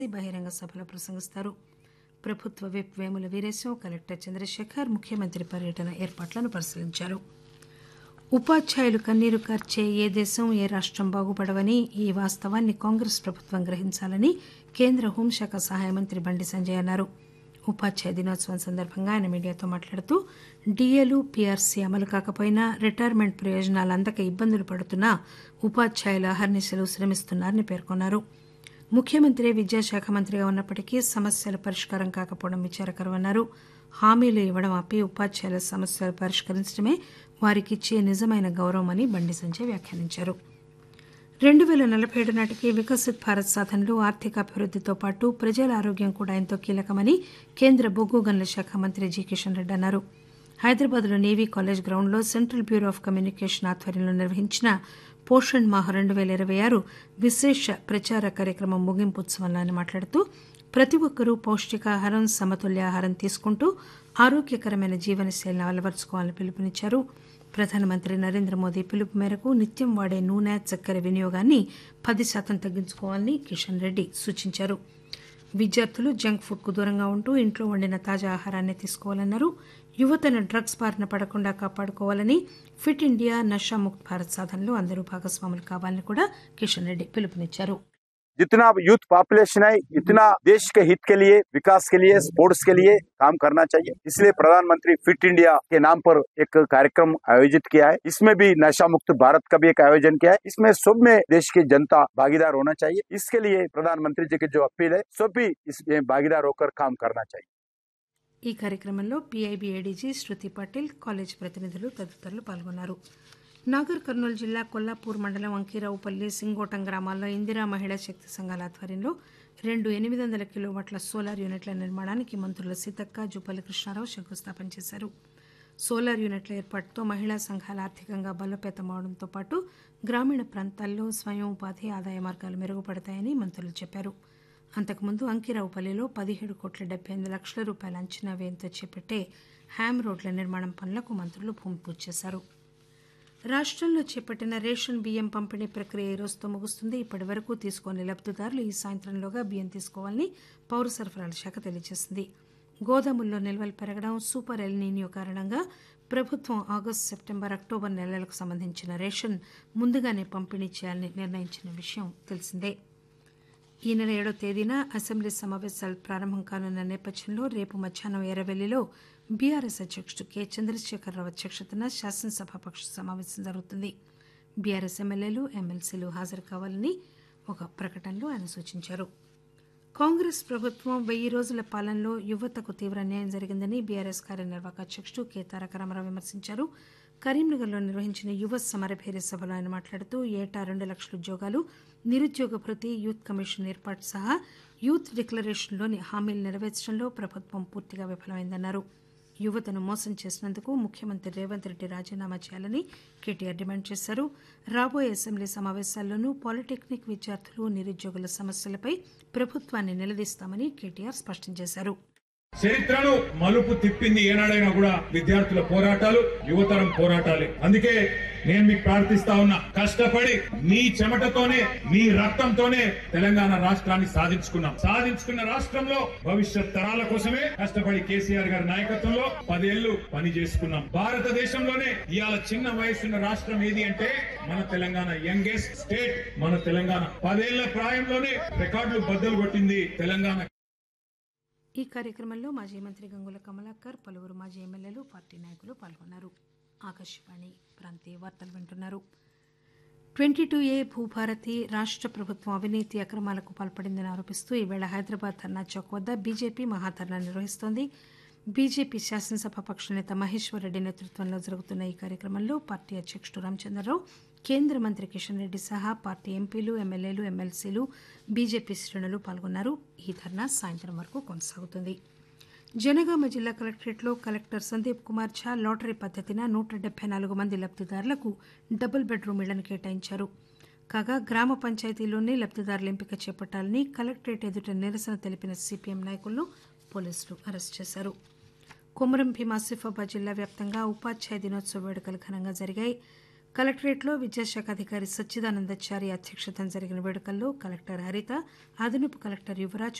బహిరంగ సభలో ప్రసంగిస్తారు ప్రభుత్వ విప్ వేముల వీరేశం కలెక్టర్ చంద్రశేఖర్ ముఖ్యమంత్రి పర్యటన ఏర్పాట్లను పరిశీలించారు ఉపాధ్యాయులు కన్నీరు కార్చే ఏ దేశం ఏ రాష్టం బాగుపడవని ఈ వాస్తవాన్ని కాంగ్రెస్ ప్రభుత్వం గ్రహించాలని కేంద్ర హోంశాఖ సహాయ మంత్రి బండి సంజయ్ అన్నారు ఉపాధ్యాయ దినోత్సవం సందర్భంగా ఆయన మీడియాతో మాట్లాడుతూ డిఏలు పీఆర్సీ అమలు కాకపోయినా రిటైర్మెంట్ ప్రయోజనాలు అందక ఇబ్బందులు పడుతున్నా ఉపాధ్యాయులు అహర్నిశలు శ్రమిస్తున్నారని పేర్కొన్నారు ముఖ్యమంత్రి విద్యాశాఖ మంత్రిగా ఉన్నప్పటికీ సమస్యల పరిష్కారం కాకపోవడం విచారకరమన్నారు హామీలు ఇవ్వడం ఆపి ఉపాధ్యాయుల సమస్యలు పరిష్కరించడమే వారికిచ్చే నిజమైన గౌరవమని బండి సంజయ్ వ్యాఖ్యానించారు రెండు పేల నలభై ఏడు నాటికి వికసిత్ భారత్ సాధనలో ఆర్థికాభివృద్దితో పాటు ప్రజల ఆరోగ్యం కూడా ఎంతో కీలకమని కేంద్ర బొగ్గు గనుల శాఖ మంత్రి జి కిషన్ రెడ్డి అన్నారు హైదరాబాద్లో నేవీ కాలేజ్ గ్రౌండ్లో సెంట్రల్ బ్యూరో ఆఫ్ కమ్యూనికేషన్ ఆధ్వర్యంలో నిర్వహించిన పోషణ్ మాహ్ రెండు పేల ఇరవై ఆరు విశేష ప్రచార కార్యక్రమం ముగింపు ఉత్సవంలో ఆయన మాట్లాడుతూ ప్రతి ఒక్కరూ పౌష్టికాహారం సమతుల్య ఆహారం తీసుకుంటూ ఆరోగ్యకరమైన జీవనశైలిని అలవరుచుకోవాలని పిలుపునిచ్చారు ప్రధానమంత్రి నరేంద్ర మోదీ పిలుపు మేరకు నిత్యం వాడే నూనె చక్కెర వినియోగాన్ని పది శాతం తగ్గించుకోవాలని కిషన్ రెడ్డి సూచించారు విద్యార్థులు జంక్ ఫుడ్ కు దూరంగా ఉంటూ ఇంట్లో వండిన తాజా ఆహారాన్ని తీసుకోవాలన్నారు యువతను డ్రగ్స్ బారిన పడకుండా కాపాడుకోవాలని ఫిట్ ఇండియా నషాముక్త్ భారత్ సాధనలో అందరూ భాగస్వాములు కావాలని కూడా కిషన్ రెడ్డి పిలుపునిచ్చారు जितना यूथ पॉपुलेशन है इतना देश के हित के लिए विकास के लिए स्पोर्ट्स के लिए काम करना चाहिए इसलिए प्रधानमंत्री फिट इंडिया के नाम पर एक कार्यक्रम आयोजित किया है इसमें भी नशा मुक्त भारत का भी एक आयोजन किया है इसमें सब में देश की जनता भागीदार होना चाहिए इसके लिए प्रधानमंत्री जी की जो अपील है सब भी इसमें भागीदार होकर काम करना चाहिए ఈ కార్యక్రమంలో PIB ADG Shruti Patil college ప్రతినిధులు తదితరులు పాల్గొన్నారు నాగర్ కర్నూలు జిల్లా కొల్లాపూర్ మండలం అంకీరావుపల్లి సింగోటం గ్రామాల్లో ఇందిరా మహిళా శక్తి సంఘాల ఆధ్వర్యంలో రెండు ఎనిమిది వందల కిలోవాట్ల సోలార్ యూనిట్ల నిర్మాణానికి మంత్రుల సీతక్క జుపల్లి కృష్ణారావు శంకుస్థాపన చేశారు సోలార్ యూనిట్ల ఏర్పాటుతో మహిళా సంఘాలు ఆర్థికంగా బలోపేతమవడంతో పాటు గ్రామీణ ప్రాంతాల్లో స్వయం ఉపాధి ఆదాయ మార్గాలు మెరుగుపడతాయని మంత్రులు చెప్పారు అంతకుముందు అంకిరావుపల్లిలో పదిహేడు కోట్ల డెబ్బై ఎనిమిది లక్షల రూపాయల అంచనా వ్యయంతో చేపట్టే హ్యామ్ రోడ్ల నిర్మాణం పనులకు మంత్రులు భూమి పూజ చేశారు రాష్టంలో చేపట్టిన రేషన్ బియ్యం పంపిణీ ప్రక్రియ ఈ రోజుతో ముగుస్తుంది ఇప్పటి వరకు తీసుకోని లబ్దిదారులు ఈ సాయంత్రంలోగా బియ్యం తీసుకోవాలని పౌర సరఫరాల శాఖ తెలియజేసింది గోదాముల్లో నిల్వలు పెరగడం సూపర్ ఎల్ నీనియో కారణంగా ప్రభుత్వం ఆగస్టు సెప్టెంబర్ అక్టోబర్ నెలలకు సంబంధించిన రేషన్ ముందుగానే పంపిణీ చేయాలని నిర్ణయించిన విషయం తెలిసిందే ఈ నెల ఏడో తేదీన అసెంబ్లీ సమావేశాలు ప్రారంభం కానున్న నేపథ్యంలో రేపు మధ్యాహ్నం ఎర్రవెల్లిలో బీఆర్ఎస్ అధ్యక్షుడు కె చంద్రశేఖరరావు అధ్యక్షతన శాసనసభాపక్ష సమావేశం జరుగుతుంది బీఆర్ఎస్ ఎమ్మెల్యేలు ఎమ్మెల్సీలు హాజరు కావాలని ఒక ప్రకటనలో ఆయన సూచించారు కాంగ్రెస్ ప్రభుత్వం వెయ్యి రోజుల పాలనలో యువతకు తీవ్ర అన్యాయం జరిగిందని బీఆర్ఎస్ కార్యనిర్వాహక అధ్యక్షుడు కె తారక రామారావు విమర్శించారు కరీంనగర్లో నిర్వహించిన యువ సమరభేరి సభలో ఆయన మాట్లాడుతూ ఏటా రెండు లక్షల ఉద్యోగాలు నిరుద్యోగ భృతి యూత్ కమిషన్ ఏర్పాటు సహా యూత్ డిక్లరేషన్లోని హామీలు నెరవేర్చడంలో ప్రభుత్వం పూర్తిగా విఫలమైందన్నారు యువతను మోసం చేసినందుకు ముఖ్యమంత్రి రేవంత్ రెడ్డి రాజీనామా చేయాలని కేటీఆర్ డిమాండ్ చేశారు రాబోయే అసెంబ్లీ సమావేశాల్లోనూ పాలిటెక్నిక్ విద్యార్థులు నిరుద్యోగుల సమస్యలపై ప్రభుత్వాన్ని నిలదీస్తామని కేటీఆర్ స్పష్టం చేశారు చరిత్రను మలుపు తిప్పింది ఏనాడైనా కూడా విద్యార్థుల పోరాటాలు యువతరం పోరాటాలే అందుకే నేను మీకు ప్రార్థిస్తా ఉన్నా కష్టపడి మీ చెమటతోనే మీ రక్తంతోనే తెలంగాణ రాష్ట్రాన్ని సాధించుకున్నాం సాధించుకున్న రాష్ట్రంలో భవిష్యత్ తరాల కోసమే కష్టపడి కేసీఆర్ గారి నాయకత్వంలో పదేళ్లు పని చేసుకున్నాం భారతదేశంలోనే ఇవాళ చిన్న వయసున్న రాష్ట్రం ఏది అంటే మన తెలంగాణ యంగెస్ట్ స్టేట్ మన తెలంగాణ పదేళ్ల ప్రాయంలోనే రికార్డులు బద్దలు కొట్టింది తెలంగాణ ఈ కార్యక్రమంలో మాజీ మంత్రి గంగుల కమలాకర్ పలువురు మాజీ ఎమ్మెల్యేలు పార్టీ నాయకులు పాల్గొన్నారు ఆకాశవాణి ప్రాంతీయ వార్తలు వింటున్నారు ట్వంటీ టూ ఏ భూభారతి రాష్ట్ర ప్రభుత్వం అవినీతి అక్రమాలకు పాల్పడిందని ఆరోపిస్తూ ఈవేళ హైదరాబాద్ ధర్నా చౌక్ వద్ద బీజేపీ మహాధర్నా నిర్వహిస్తోంది బీజేపీ శాసనసభ పక్ష నేత మహేశ్వర్ రెడ్డి నేతృత్వంలో జరుగుతున్న ఈ కార్యక్రమంలో పార్టీ అధ్యక్షుడు రామచంద్రరావు కేంద్ర మంత్రి కిషన్ రెడ్డి సహా పార్టీ ఎంపీలు ఎమ్మెల్యేలు ఎమ్మెల్సీలు బీజేపీ శ్రేణులు పాల్గొన్నారు ఈ ధర్నా సాయంత్రం వరకు కొనసాగుతుంది జనగామ జిల్లా కలెక్టరేట్లో కలెక్టర్ సందీప్ కుమార్ ఝా లాటరీ పద్దతిన నూట డెబ్బై నాలుగు మంది లబ్దిదారులకు డబుల్ బెడ్రూమ్ ఇళ్లను కేటాయించారు కాగా గ్రామ పంచాయతీలోనే లబ్దిదారుల ఎంపిక చేపట్టాలని కలెక్టరేట్ ఎదుట నిరసన తెలిపిన సిపిఎం నాయకులను పోలీసులు అరెస్ట్ చేశారు కొమరం భీం ఆసిఫాబాద్ జిల్లా వ్యాప్తంగా ఉపాధ్యాయ దినోత్సవ వేడుకలు ఘనంగా జరిగాయి కలెక్టరేట్లో విద్యాశాఖ అధికారి సచ్చిదానందచారి అధ్యక్షతన జరిగిన వేడుకల్లో కలెక్టర్ హరిత అదనపు కలెక్టర్ యువరాజ్